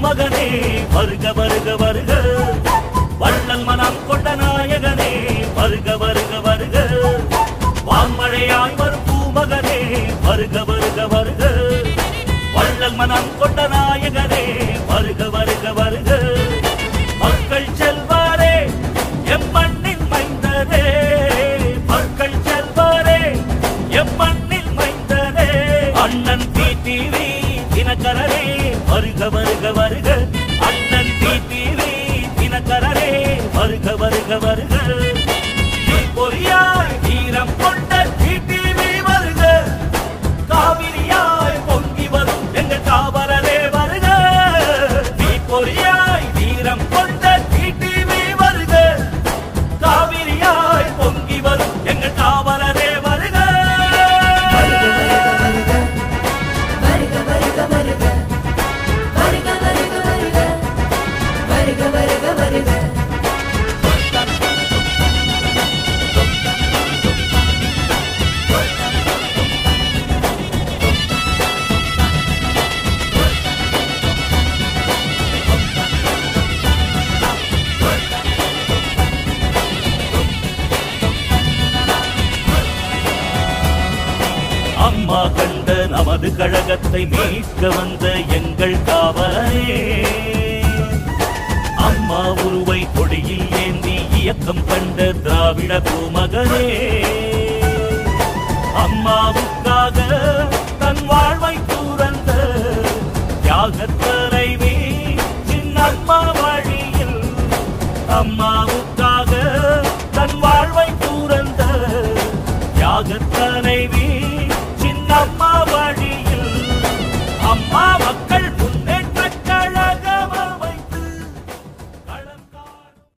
பூமகனே வருக வருக வருக வள்ளல் மனம் கொண்ட நாயகனே வருக வருக வருக வான்மழையாய் வரும் பூமகனே வருக வருக வருக வள்ளல் மனம் கொண்ட நாயகனே வருக வருக வருக மக்கள் செல்வாரே எம் மண்ணின் மைந்தரே மக்கள் செல்வாரே எம் மண்ணில் மைந்தரே அண்ணன் டிடிவி தினகரரே வருக வருக வருக அண்ணன் டிடிவி தினகரரே வருக வருக வருக பொறியாய் வீரம் கொண்ட டிடிவி வருக காவிரியாய் பொங்கி வரும் எங்கள் காவலரே வருக நீ பொறியாய் வீரம் கொண்ட டிடிவி வருக காவிரியாய் பொங்கி வரும் எங்கள் காவலரே வருக வருக வருக வருக வருக வருக வருக வருக வருக வருக அம்மா கண்ட நமது கழகத்தை மீட்க வந்த எங்கள் காவலரே அம்மா உருவை கொடியில் ஏந்தி இயக்கம் கண்ட திராவிட பூமகனே அம்மாவுக்காக தன் வாழ்வை துறந்த தியாக